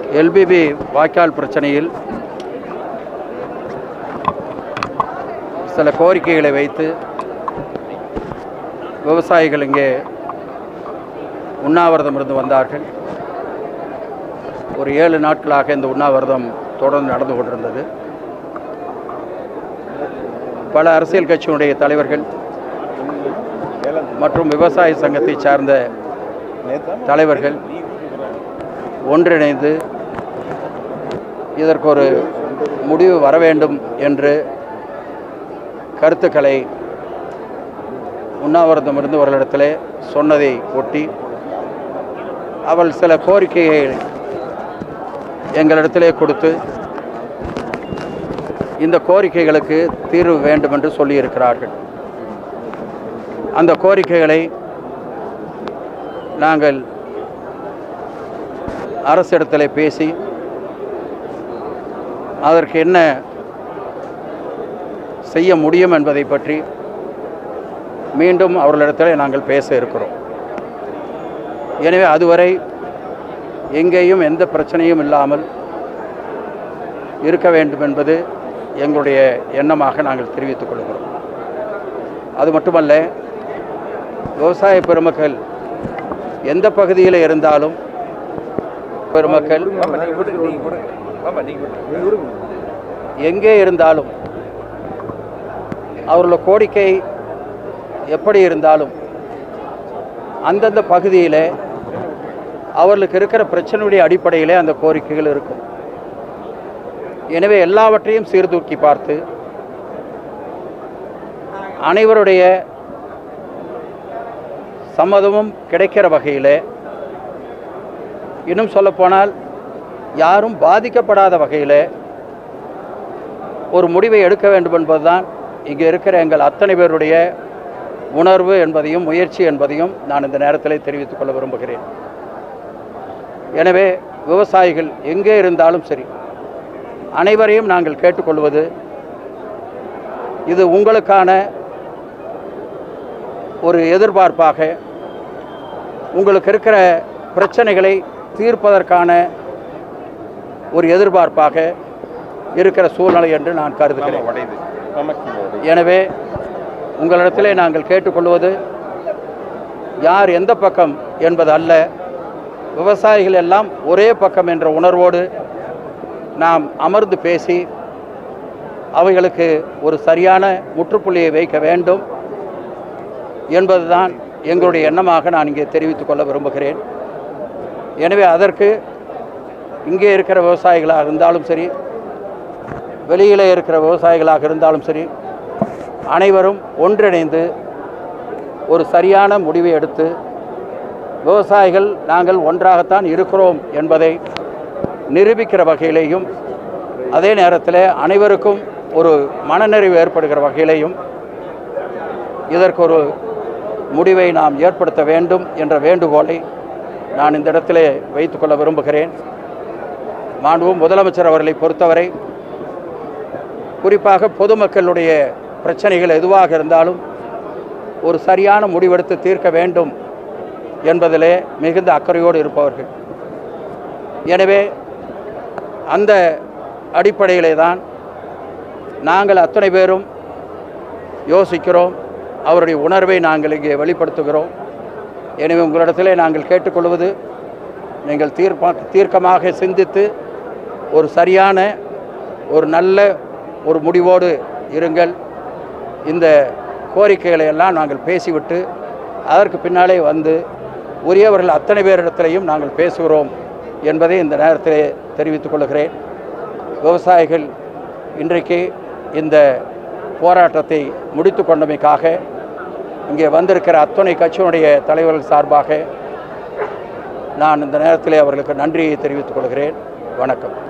LPP வாய்க்கால் பிரச்சனையில் சில கோரிக்கைகளை வைத்து விவசாயிகள் இங்கே உண்ணாவிரதம் இருந்து வந்தார்கள் ஒரு ஏழு நாட்களாக இந்த உண்ணாவிரதம் தொடர்ந்து நடந்து கொண்டிருந்தது பல அரசியல் கட்சியினுடைய தலைவர்கள் மற்றும் விவசாய சங்கத்தை சார்ந்த தலைவர்கள் ஒன்றிணைந்து இதற்கு ஒரு முடிவு வர வேண்டும் என்று கருத்துக்களை உண்ணாவிரதம் இருந்தவர்களிடத்திலே சொன்னதை ஒட்டி அவள் சில கோரிக்கையை எங்களிடத்திலே கொடுத்து இந்த கோரிக்கைகளுக்கு தீர்வு வேண்டும் என்று சொல்லியிருக்கிறார்கள் அந்த கோரிக்கைகளை நாங்கள் அரசிடத்தில் பேசி அதற்கு என்ன செய்ய முடியும் என்பதை பற்றி மீண்டும் அவர்களிடத்தில் நாங்கள் பேச இருக்கிறோம் எனவே அதுவரை எங்கேயும் எந்த பிரச்சனையும் இல்லாமல் இருக்க வேண்டும் என்பது எங்களுடைய எண்ணமாக நாங்கள் தெரிவித்துக் கொள்கிறோம் அது மட்டுமல்ல விவசாய பெருமக்கள் எந்த பகுதியில் இருந்தாலும் பெருமக்கள் எங்கே இருந்தாலும் அவர்களோட கோரிக்கை எப்படி இருந்தாலும் அந்தந்த பகுதியில் அவர்களுக்கு இருக்கிற பிரச்சனையுடைய அடிப்படையிலே அந்த கோரிக்கைகள் இருக்கும் எனவே எல்லாவற்றையும் சீர்தூக்கி பார்த்து அனைவருடைய சம்மதமும் கிடைக்கிற வகையில் இன்னும் சொல்லப்போனால் யாரும் பாதிக்கப்படாத வகையில் ஒரு முடிவை எடுக்க வேண்டும் என்பதுதான் இங்கே இருக்கிற எங்கள் அத்தனை பேருடைய உணர்வு என்பதையும் முயற்சி என்பதையும் நான் இந்த நேரத்தில் தெரிவித்துக் கொள்ள விரும்புகிறேன் எனவே விவசாயிகள் எங்கே இருந்தாலும் சரி அனைவரையும் நாங்கள் கேட்டுக்கொள்வது இது உங்களுக்கான ஒரு எதிர்பார்ப்பாக உங்களுக்கு இருக்கிற பிரச்சனைகளை தீர்ப்பதற்கான ஒரு எதிர்பார்ப்பாக இருக்கிற சூழ்நிலை என்று நான் கருதுகிறேன் எனவே உங்களிடத்திலே நாங்கள் கேட்டுக்கொள்வது யார் எந்த பக்கம் என்பது அல்ல விவசாயிகள் எல்லாம் ஒரே பக்கம் என்ற உணர்வோடு நாம் அமர்ந்து பேசி அவைகளுக்கு ஒரு சரியான முற்றுப்புள்ளியை வைக்க வேண்டும் என்பதுதான் எங்களுடைய எண்ணமாக நான் இங்கே தெரிவித்துக் கொள்ள விரும்புகிறேன் எனவே அதற்கு இங்கே இருக்கிற விவசாயிகளாக இருந்தாலும் சரி வெளியிலே இருக்கிற விவசாயிகளாக இருந்தாலும் சரி அனைவரும் ஒன்றிணைந்து ஒரு சரியான முடிவை எடுத்து விவசாயிகள் நாங்கள் ஒன்றாகத்தான் இருக்கிறோம் என்பதை நிரூபிக்கிற வகையிலேயும் அதே நேரத்தில் அனைவருக்கும் ஒரு மனநிறைவு ஏற்படுகிற வகையிலேயும் இதற்கு ஒரு முடிவை நாம் ஏற்படுத்த வேண்டும் என்ற வேண்டுகோளை நான் இந்த இடத்திலே வைத்துக்கொள்ள விரும்புகிறேன் மாண்பும் முதலமைச்சர் அவர்களை பொறுத்தவரை குறிப்பாக பொதுமக்களுடைய பிரச்சனைகள் எதுவாக இருந்தாலும் ஒரு சரியான முடிவெடுத்து தீர்க்க வேண்டும் என்பதிலே மிகுந்த அக்கறையோடு இருப்பவர்கள் எனவே அந்த அடிப்படையிலே தான் நாங்கள் அத்தனை பேரும் யோசிக்கிறோம் அவருடைய உணர்வை நாங்கள் இங்கே வெளிப்படுத்துகிறோம் எனவே உங்களிடத்திலே நாங்கள் கேட்டுக்கொள்வது நீங்கள் தீர்ப்பா தீர்க்கமாக சிந்தித்து ஒரு சரியான ஒரு நல்ல ஒரு முடிவோடு இருங்கள் இந்த கோரிக்கைகளை எல்லாம் நாங்கள் பேசிவிட்டு அதற்கு பின்னாலே வந்து உரியவர்கள் அத்தனை பேரிடத்திலையும் நாங்கள் பேசுகிறோம் என்பதை இந்த நேரத்திலே தெரிவித்துக் கொள்கிறேன் விவசாயிகள் இன்றைக்கு இந்த போராட்டத்தை முடித்து கொண்டமைக்காக இங்கே வந்திருக்கிற அத்தனை கட்சியினுடைய தலைவர்கள் சார்பாக நான் இந்த நேரத்திலே அவர்களுக்கு நன்றியை தெரிவித்துக் கொள்கிறேன் வணக்கம்